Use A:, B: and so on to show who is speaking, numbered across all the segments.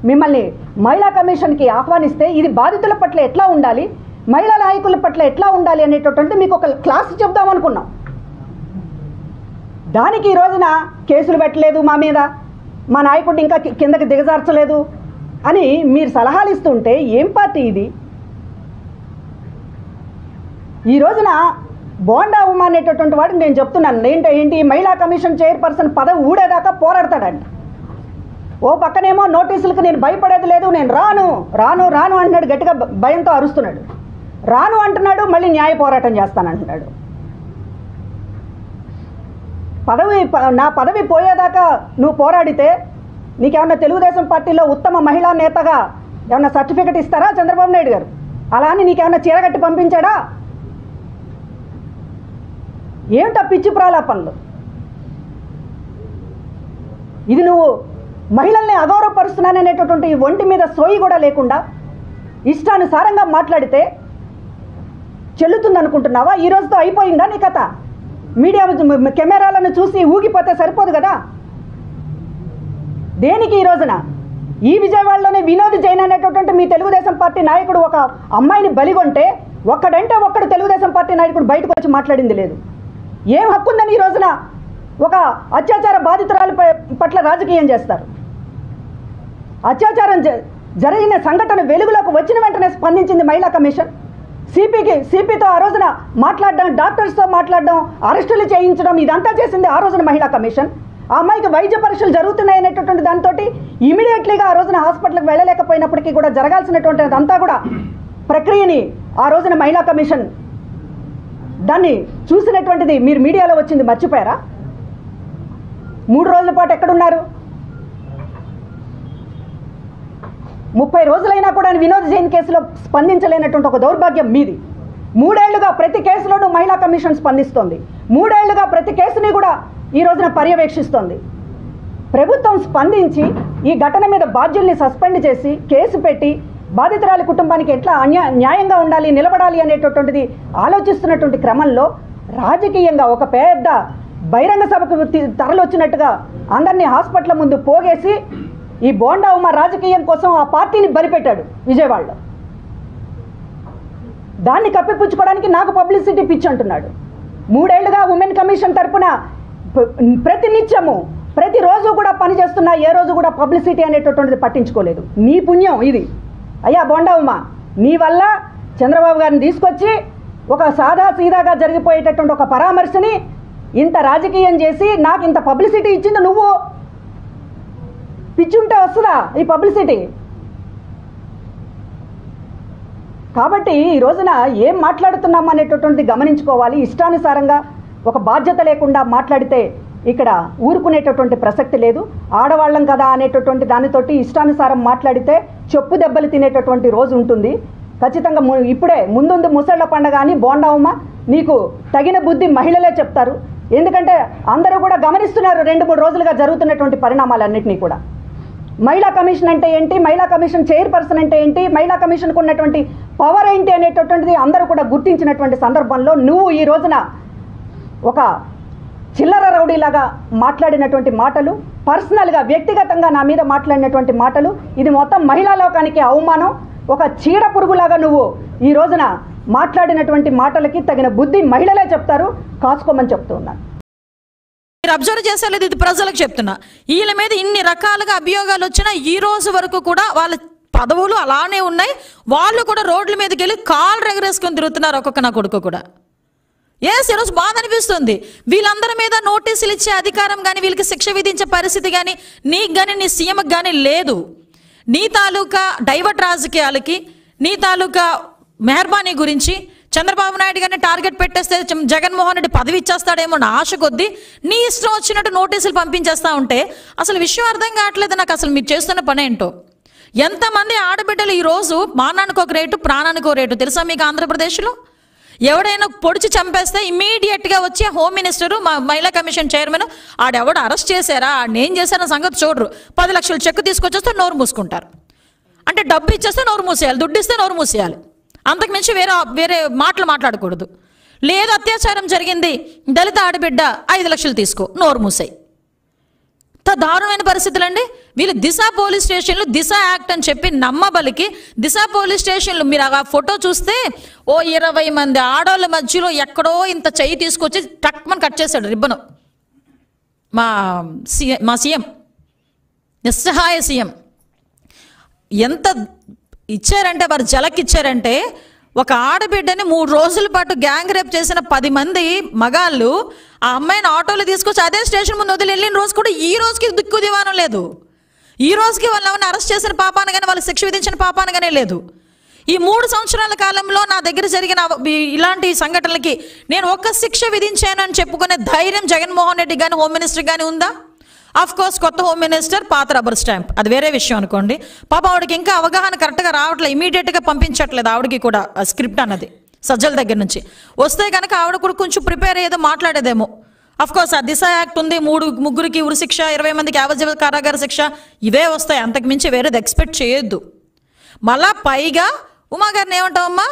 A: మిమ్మల్ని మహిళా కమిషన్కి ఆహ్వానిస్తే ఇది బాధితుల పట్ల ఎట్లా ఉండాలి మహిళా నాయకుల పట్ల ఎట్లా ఉండాలి అనేటటువంటి మీకు ఒక క్లాస్ చెప్దాం అనుకున్నాం దానికి ఈ రోజున కేసులు పెట్టలేదు మా మీద మా నాయకుడు ఇంకా కి- కిందకి దిగజార్చలేదు అని మీరు సలహాలు ఇస్తుంటే ఏం పార్టీ ఇది ఈ రోజున బోండా ఉమా అనేటటువంటి వాడికి నేను చెప్తున్నాను ఏంటి ఏంటి మహిళా కమిషన్ చైర్పర్సన్ పదవి ఊడేదాకా పోరాడతాడంట ఓ పక్కనేమో నోటీసులకు నేను భయపడేది లేదు నేను రాను రాను రాను అంటున్నాడు గట్టిగా భ- భయంతో అరుస్తున్నాడు రాను అంటున్నాడు మళ్ళీ న్యాయ పోరాటం చేస్తానంటున్నాడు పదవి ప- నా పదవి పోయేదాకా నువ్వు పోరాడితే నీకేమన్నా తెలుగుదేశం పార్టీలో ఉత్తమ మహిళా నేతగా ఏమన్నా సర్టిఫికెట్ ఇస్తారా చంద్రబాబు నాయుడు గారు అలా అని నీకేమన్నా చీరగట్టి పంపించాడా ఏమిటా పిచ్చి ప్రాలాపనలు ఇది నువ్వు మహిళల్ని అగౌరవపరుస్తున్నాననేటటువంటి ఈ ఒంటి మీద సోయి కూడా లేకుండా ఇష్టానుసారంగా మాట్లాడితే చెల్లుతుంది అనుకుంటున్నావా ఈ రోజుతో అయిపోయిందా నీ కథ మీడియా మ- కెమెరాలను చూసి ఊగిపోతే సరిపోదు కదా దేనికి ఈ రోజున ఈ విజయవాడలోనే వినోద్ జైన్ అనేటటువంటి మీ తెలుగుదేశం పార్టీ నాయకుడు ఒక అమ్మాయిని బలిగొంటే ఒక్కడంటే ఒక్కడు తెలుగుదేశం పార్టీ నాయకుడు బయటకు వచ్చి మాట్లాడింది లేదు ఏం హక్కు ఉందని ఈ రోజున ఒక అత్యాచార బాధితురాలు పట్ల రాజకీయం చేస్తారు అత్యాచారం జ- జరిగిన సంఘటన వెలుగులోకి వచ్చిన వెంటనే స్పందించింది మహిళా కమిషన్ సిపికి సిపితో ఆ రోజున మాట్లాడడం డాక్టర్స్తో మాట్లాడడం అరెస్టులు చేయించడం ఇదంతా చేసింది ఆ రోజున మహిళా కమిషన్ ఆ అమ్మాయికి వైద్య పరీక్షలు జరుగుతున్నాయి అనేటటువంటి దాంతో ఇమీడియట్లీగా ఆ రోజున హాస్పిటల్కి వెళ్ళలేకపోయినప్పటికీ కూడా జరగాల్సినటువంటి అదంతా కూడా ప్రక్రియని ఆ రోజున మహిళా కమిషన్ దాన్ని చూసినటువంటిది మీరు మీడియాలో వచ్చింది మర్చిపోయారా మూడు రోజుల పాటు ఎక్కడున్నారు ముప్పై రోజులైనా కూడా వినోద్ జైన్ కేసులో స్పందించలేనటువంటి ఒక దౌర్భాగ్యం మీది మూడేళ్లుగా ప్రతి కేసులోనూ మహిళా కమిషన్ స్పందిస్తోంది మూడేళ్లుగా ప్రతి కేసుని కూడా ఈ రోజున పర్యవేక్షిస్తోంది ప్రభుత్వం స్పందించి ఈ ఘటన మీద బాధ్యుల్ని సస్పెండ్ చేసి కేసు పెట్టి బాధితురాలి కుటుంబానికి ఎట్లా అన్యా న్యాయంగా ఉండాలి నిలబడాలి అనేటటువంటిది ఆలోచిస్తున్నటువంటి క్రమంలో రాజకీయంగా ఒక పెద్ద బహిరంగ సభకు తి- తరలొచ్చినట్టుగా అందరినీ హాస్పిటల్ ముందు పోగేసి ఈ బోండా ఉమ్మ రాజకీయం కోసం ఆ పార్టీని బలిపెట్టాడు విజయవాడలో దాన్ని కప్పిపుచ్చుకోవడానికి నాకు పబ్లిసిటీ పిచ్ అంటున్నాడు మూడేళ్లుగా ఉమెన్ కమిషన్ తరపున ప- ప్రతినిత్యము ప్రతిరోజు కూడా పనిచేస్తున్నా ఏ రోజు కూడా పబ్లిసిటీ అనేటటువంటిది పట్టించుకోలేదు నీ పుణ్యం ఇది అయ్యా బొండవమ్మ నీ వల్ల చంద్రబాబు గారిని తీసుకొచ్చి ఒక సాదా సీదాగా జరిగిపోయేటటువంటి ఒక పరామర్శని ఇంత రాజకీయం చేసి నాకు ఇంత పబ్లిసిటీ ఇచ్చింది నువ్వు పిచ్చి ఉంటే వస్తుందా ఈ పబ్లిసిటీ కాబట్టి ఈ రోజున ఏం మాట్లాడుతున్నాం అనేటటువంటిది గమనించుకోవాలి ఇష్టానుసారంగా ఒక బాధ్యత లేకుండా మాట్లాడితే ఇక్కడ ఊరుకునేటటువంటి ప్రసక్తి లేదు ఆడవాళ్ళం కదా అనేటటువంటి దానితోటి ఇష్టానుసారం మాట్లాడితే చెప్పు దెబ్బలు తినేటటువంటి రోజు ఉంటుంది ఖచ్చితంగా ము- ఇప్పుడే ముందుంది ముసళ్ళ పండగ అని బోండావమ్మ నీకు తగిన బుద్ధి మహిళలే చెప్తారు ఎందుకంటే అందరూ కూడా గమనిస్తున్నారు రెండు మూడు రోజులుగా జరుగుతున్నటువంటి పరిణామాలన్నింటినీ కూడా మహిళా కమిషన్ అంటే ఏంటి మహిళా కమిషన్ చైర్పర్సన్ అంటే ఏంటి మహిళా కమిషన్కు ఉన్నటువంటి పవర్ ఏంటి అనేటటువంటిది అందరూ కూడా గుర్తించినటువంటి సందర్భంలో నువ్వు ఈ రోజున ఒక చిల్లర రౌడీలాగా మాట్లాడినటువంటి మాటలు పర్సనల్గా వ్యక్తిగతంగా నా మీద మాట్లాడినటువంటి మాటలు ఇది మొత్తం మహిళా లోకానికి అవమానం ఒక చీడ పురుగులాగా నువ్వు ఈ రోజున మాట్లాడినటువంటి మాటలకి తగిన బుద్ధి మహిళలే చెప్తారు కాసుకోమని చెప్తూ ఉన్నాను
B: మీరు అబ్జర్వ్ చేసేలేదు ఇది ప్రజలకు చెప్తున్నా వీళ్ళ మీద ఇన్ని రకాలుగా అభియోగాలు వచ్చినా ఈ రోజు వరకు కూడా వాళ్ళ పదవులు అలానే ఉన్నాయి వాళ్ళు కూడా రోడ్ల మీదకి వెళ్ళి కాళ్ళు రెగరేసుకొని తిరుగుతున్నారు ఒక్కొక్క నా కొడుకు కూడా ఎస్ ఈరోజు బాధ అనిపిస్తుంది వీళ్ళందరి మీద నోటీసులు ఇచ్చే అధికారం కానీ వీళ్ళకి శిక్ష విధించే పరిస్థితి కానీ నీకు కానీ నీ సీఎంకి కానీ లేదు నీ తాలూకా డైవర్ట్ రాజకీయాలకి నీ తాలూకా మెహర్బానీ గురించి చంద్రబాబు నాయుడు గారిని టార్గెట్ పెట్టేస్తే చం- జగన్మోహన్ రెడ్డి పదవి ఇచ్చేస్తాడేమో నా ఆశ కొద్దీ నీ ఇష్టం వచ్చినట్టు నోటీసులు పంపించేస్తా ఉంటే అసలు విషయం అర్థం కావట్లేదు నాకు అసలు మీరు చేస్తున్న పని ఏంటో ఎంతమంది ఆడబిడ్డలు ఈరోజు మానానికి ఒక రేటు ప్రాణానికి ఒక రేటు తెలుసా మీకు ఆంధ్రప్రదేశ్లో ఎవడైనా పొడిచి చంపేస్తే ఇమీడియట్ గా వచ్చి హోమ్ మినిస్టర్ మా మహిళా కమిషన్ చైర్మన్ ఆడెవడు అరెస్ట్ చేశారా ఆడిని ఏం చేశారన్న సంగతి చూడరు పది లక్షలు చెక్ తీసుకొచ్చేస్తే నోరు మూసుకుంటారు అంటే డబ్బు ఇచ్చేస్తే నోరు మూసేయాలి దుడ్డు ఇస్తే నోరు మూసేయాలి అంతకు మించి వేరే వేరే మాటలు మాట్లాడకూడదు లేదు అత్యాచారం జరిగింది దళిత ఆడబిడ్డ ఐదు లక్షలు తీసుకో నోరు మూసాయి ఎంత దారుణమైన పరిస్థితులు అండి వీళ్ళు దిశ పోలీస్ స్టేషన్లు దిశ యాక్ట్ అని చెప్పి నమ్మబలికి దిశ పోలీస్ స్టేషన్లు మీరు ఆ ఫోటో చూస్తే ఓ ఇరవై మంది ఆడవాళ్ళ మధ్యలో ఎక్కడో ఇంత చెయ్యి తీసుకొచ్చి టక్మని కట్ చేశాడు రిబ్బను మా సీఎం మా సీఎం నిస్సహాయ సీఎం ఎంత ఇచ్చారంటే వారు జలకిచ్చారంటే ఒక ఆడబిడ్డని మూడు రోజుల పాటు గ్యాంగ్ రేప్ చేసిన పది మంది మగాళ్ళు ఆ అమ్మాయిని ఆటోలో తీసుకొచ్చి అదే స్టేషన్ ముందు వదిలి వెళ్ళిన రోజు కూడా ఈ రోజుకి దిక్కు దివానం లేదు ఈ రోజుకి వాళ్ళు ఎవరిని అరెస్ట్ చేసిన పాపాన కానీ వాళ్ళు శిక్ష విధించిన పాపాన కానీ లేదు ఈ మూడు సంవత్సరాల కాలంలో నా దగ్గర జరిగిన అవ- ఈ- ఇలాంటి సంఘటనలకి నేను ఒక్క శిక్ష విధించానని చెప్పుకునే ధైర్యం జగన్మోహన్ రెడ్డి కానీ హోమ్ మినిస్టర్ కానీ ఉందా ఆఫ్ కోర్స్ కొత్త హోమ్ మినిస్టర్ పాత రబ్బర్ స్టాంప్ అది వేరే విషయం అనుకోండి పాప ఆవిడకి ఇంకా అవగాహన కరెక్ట్గా రావట్లేదు ఇమీడియట్గా పంపించట్లేదు ఆవిడకి కూడా ఆ స్క్రిప్ట్ అన్నది సజ్జల దగ్గర నుంచి వస్తే కనుక ఆవిడ కూడా కొంచెం ప్రిపేర్ అయ్యేదో మాట్లాడేదేమో అఫ్ కోర్స్ ఆ దిశ యాక్ట్ ఉంది మూడు ముగ్గురికి ఉరి శిక్ష ఇరవై మందికి యావజ్జీవ కారాగార శిక్ష ఇవే వస్తాయి అంతకు మించి వేరేది ఎక్స్పెక్ట్ చేయొద్దు మళ్ళా పైగా ఉమా గారిని ఏమంటావమ్మా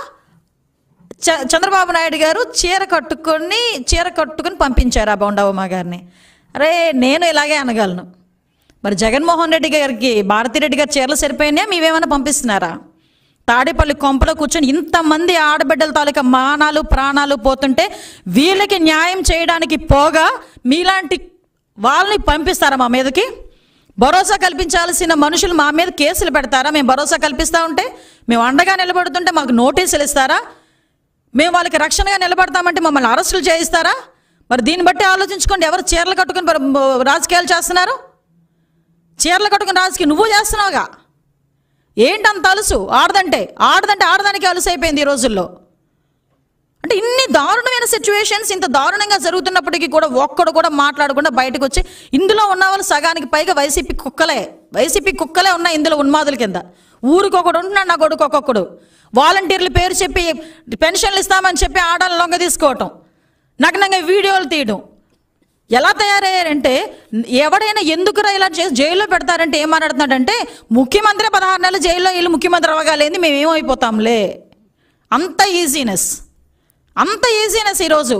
B: చ- చంద్రబాబు నాయుడు గారు చీర కట్టుకొని చీర కట్టుకొని పంపించారు ఆ బొండా ఉమా గారిని అరే నేను ఇలాగే అనగలను మరి జగన్మోహన్ రెడ్డి గారికి భారతిరెడ్డి గారి చీరలు సరిపోయినాయా మీవేమైనా పంపిస్తున్నారా తాడేపల్లి కొంపలో కూర్చొని ఇంతమంది ఆడబిడ్డల తాలూకా మానాలు ప్రాణాలు పోతుంటే వీళ్ళకి న్యాయం చేయడానికి పోగా మీలాంటి వాళ్ళని పంపిస్తారా మా మీదకి భరోసా కల్పించాల్సిన మనుషులు మా మీద కేసులు పెడతారా మేము భరోసా కల్పిస్తూ ఉంటే మేము అండగా నిలబడుతుంటే మాకు నోటీసులు ఇస్తారా మేము వాళ్ళకి రక్షణగా నిలబడతామంటే మమ్మల్ని అరెస్టులు చేయిస్తారా మరి దీన్ని బట్టి ఆలోచించుకోండి ఎవరు చీరలు కట్టుకుని మరి రాజకీయాలు చేస్తున్నారు చీరలు కట్టుకుని రాజకీయం నువ్వు చేస్తున్నావుగా ఏంటి అంత అలుసు ఆడదంటే ఆడదంటే ఆడదానికి అలుసు అయిపోయింది ఈ రోజుల్లో అంటే ఇన్ని దారుణమైన సిచ్యువేషన్స్ ఇంత దారుణంగా జరుగుతున్నప్పటికీ కూడా ఒక్కడు కూడా మాట్లాడకుండా బయటకు వచ్చి ఇందులో ఉన్న వాళ్ళు సగానికి పైగా వైసీపీ కుక్కలే వైసీపీ కుక్కలే ఉన్నాయి ఇందులో ఉన్మాదుల కింద ఊరికి ఒకడు ఉంటున్నాడు నా కొడుకు ఒక్కొక్కడు వాలంటీర్ల పేరు చెప్పి పెన్షన్లు ఇస్తామని చెప్పి ఆడాలి లొంగ తీసుకోవటం నగ్నంగా వీడియోలు తీయడం ఎలా తయారయ్యారంటే ఎవడైనా ఎందుకురా ఇలా చేసి జైల్లో పెడతారంటే ఏం మాట్లాడుతున్నాడంటే ముఖ్యమంత్రి పదహారు నెలలు జైల్లో వీళ్ళు ముఖ్యమంత్రి అవ్వగాలేంది మేము ఏమైపోతాంలే అంత ఈజీనెస్ అంత ఈజీనెస్ ఈరోజు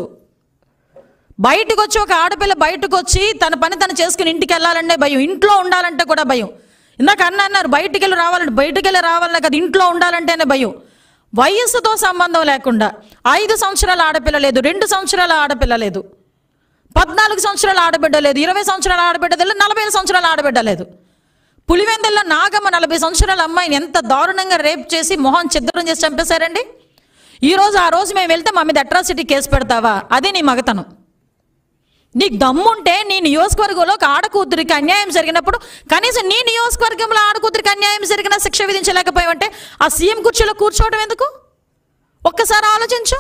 B: బయటకు వచ్చి ఒక ఆడపిల్ల బయటకు వచ్చి తన పని తను చేసుకుని ఇంటికి వెళ్ళాలంటే భయం ఇంట్లో ఉండాలంటే కూడా భయం ఇందాక అన్న అన్నారు బయటికి వెళ్ళి రావాలంటే బయటికి వెళ్ళి రావాలన్నా కదా ఇంట్లో ఉండాలంటేనే భయం వయస్సుతో సంబంధం లేకుండా ఐదు సంవత్సరాల ఆడపిల్ల లేదు రెండు సంవత్సరాల ఆడపిల్ల లేదు పద్నాలుగు సంవత్సరాల ఆడబిడ్డ లేదు ఇరవై సంవత్సరాల ఆడబిడ్డ లేదు నలభై ఐదు సంవత్సరాల ఆడబిడ్డ లేదు పులివెందుల్లో నాగమ్మ నలభై సంవత్సరాల అమ్మాయిని ఎంత దారుణంగా రేప్ చేసి మొహం చిద్రం చేసి చంపేశారండి ఈ రోజు ఆ రోజు మేము వెళ్తే మా మీద అట్రాసిటీ కేసు పెడతావా అదే నీ మగతనం నీకు దమ్ముంటే నీ నియోజకవర్గంలో ఒక ఆడకూతురికి అన్యాయం జరిగినప్పుడు కనీసం నీ నియోజకవర్గంలో ఆడకూతురికి అన్యాయం జరిగిన శిక్ష విధించలేకపోయావంటే ఆ సీఎం కుర్చీలో కూర్చోవడం ఎందుకు ఒక్కసారి ఆలోచించు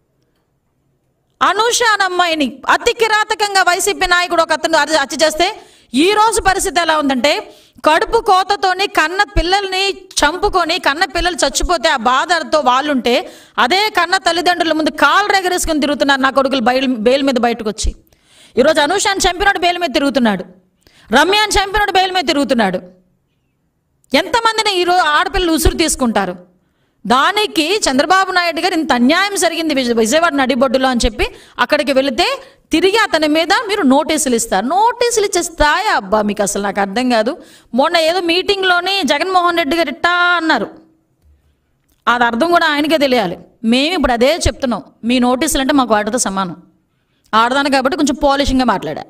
B: అనూష అనే అమ్మాయిని అతి కిరాతకంగా వైసీపీ నాయకుడు ఒక అతను అర- హత్య చేస్తే ఈ రోజు పరిస్థితి ఎలా ఉందంటే కడుపు కోతతోని కన్న పిల్లల్ని చంపుకొని కన్న పిల్లలు చచ్చిపోతే ఆ బాధతో వాళ్ళుంటే అదే కన్న తల్లిదండ్రుల ముందు కాలు రెగరేసుకుని తిరుగుతున్నారు నా కొడుకులు బయలు బెయిల్ మీద బయటకు వచ్చి ఈరోజు అనూషాన్ని చంపినాడు బెయిల్ మీద తిరుగుతున్నాడు రమ్యాన్ని చంపినాడు బెయిల్ మీద తిరుగుతున్నాడు ఎంతమందిని ఈరోజు ఆడపిల్లలు ఉసురు తీసుకుంటారు దానికి చంద్రబాబు నాయుడు గారు ఇంత అన్యాయం జరిగింది విజయ- విజయవాడ నడిబొడ్డులో అని చెప్పి అక్కడికి వెళితే తిరిగి అతని మీద మీరు నోటీసులు ఇస్తారు నోటీసులు ఇచ్చే స్థాయి అబ్బా మీకు అసలు నాకు అర్థం కాదు మొన్న ఏదో మీటింగ్లోని జగన్మోహన్ రెడ్డి గారు ఇట్టా అన్నారు అది అర్థం కూడా ఆయనకే తెలియాలి మేము ఇప్పుడు అదే చెప్తున్నాం మీ నోటీసులు అంటే మాకు వాటితో సమానం ఆడదాను కాబట్టి కొంచెం పాలిషింగ్గా మాట్లాడా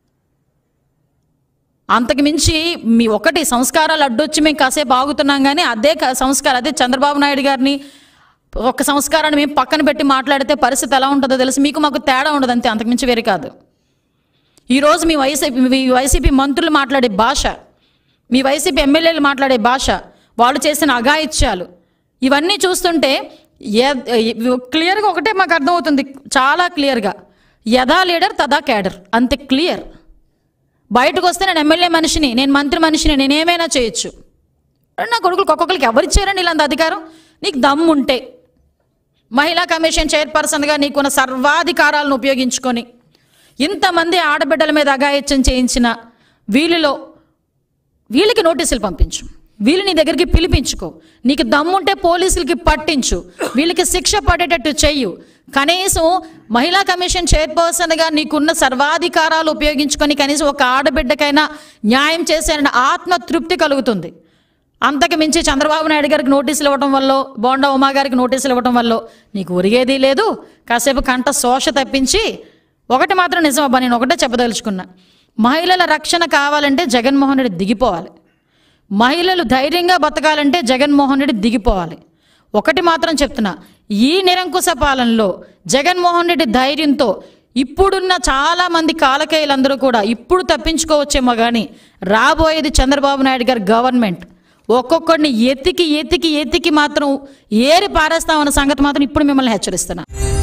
B: అంతకు మించి మీ ఒకటి సంస్కారాలు అడ్డొచ్చి మేము కాసేపు ఆగుతున్నాం కానీ అదే క- సంస్కారం అదే చంద్రబాబు నాయుడు గారిని ఒక సంస్కారాన్ని మేము పక్కన పెట్టి మాట్లాడితే పరిస్థితి ఎలా ఉంటుందో తెలిసి మీకు మాకు తేడా ఉండదు అంతే అంతకుమించి వేరే కాదు ఈరోజు మీ వైసీపీ మీ వైసీపీ మంత్రులు మాట్లాడే భాష మీ వైసీపీ ఎమ్మెల్యేలు మాట్లాడే భాష వాళ్ళు చేసిన అఘాయిత్యాలు ఇవన్నీ చూస్తుంటే ఏ- క్లియర్గా ఒకటే మాకు అర్థమవుతుంది చాలా క్లియర్గా యథా లీడర్ తదా క్యాడర్ అంతే క్లియర్ బయటకు వస్తే నేను ఎమ్మెల్యే మనిషిని నేను మంత్రి మనిషిని నేను ఏమైనా చేయొచ్చు నా కొడుకులు ఒక్కొక్కరికి ఎవరిచ్చారండి ఇలాంటి అధికారం నీకు దమ్ముంటే మహిళా కమిషన్ చైర్పర్సన్గా నీకున్న సర్వాధికారాలను ఉపయోగించుకొని ఇంతమంది ఆడబిడ్డల మీద అఘాయిత్యం చేయించిన వీళ్ళలో వీళ్ళకి నోటీసులు పంపించు వీళ్ళు నీ దగ్గరికి పిలిపించుకో నీకు దమ్ముంటే పోలీసులకి పట్టించు వీళ్ళకి శిక్ష పడేటట్టు చెయ్యు కనీసం మహిళా కమిషన్ చైర్పర్సన్గా నీకున్న సర్వాధికారాలు ఉపయోగించుకొని కనీసం ఒక ఆడబిడ్డకైనా న్యాయం చేసే ఆత్మ తృప్తి కలుగుతుంది అంతకు మించి చంద్రబాబు నాయుడు గారికి నోటీసులు ఇవ్వడం వల్ల బోండా ఉమా గారికి నోటీసులు ఇవ్వడం వల్ల నీకు ఒరిగేది లేదు కాసేపు కంట శోష తప్పించి ఒకటి మాత్రం నిజమబ్బా నేను ఒకటే చెప్పదలుచుకున్నా మహిళల రక్షణ కావాలంటే జగన్మోహన్ రెడ్డి దిగిపోవాలి మహిళలు ధైర్యంగా బతకాలంటే జగన్మోహన్ రెడ్డి దిగిపోవాలి ఒకటి మాత్రం చెప్తున్నా ఈ నిరంకుశ పాలనలో జగన్మోహన్ రెడ్డి ధైర్యంతో ఇప్పుడున్న చాలా మంది కాలకేయులందరూ కూడా ఇప్పుడు తప్పించుకోవచ్చేమో కానీ రాబోయేది చంద్రబాబు నాయుడు గారి గవర్నమెంట్ ఒక్కొక్కడిని ఎత్తికి ఎత్తికి ఎత్తికి మాత్రం ఏరి పారేస్తామన్న సంగతి మాత్రం ఇప్పుడు మిమ్మల్ని హెచ్చరిస్తున్నా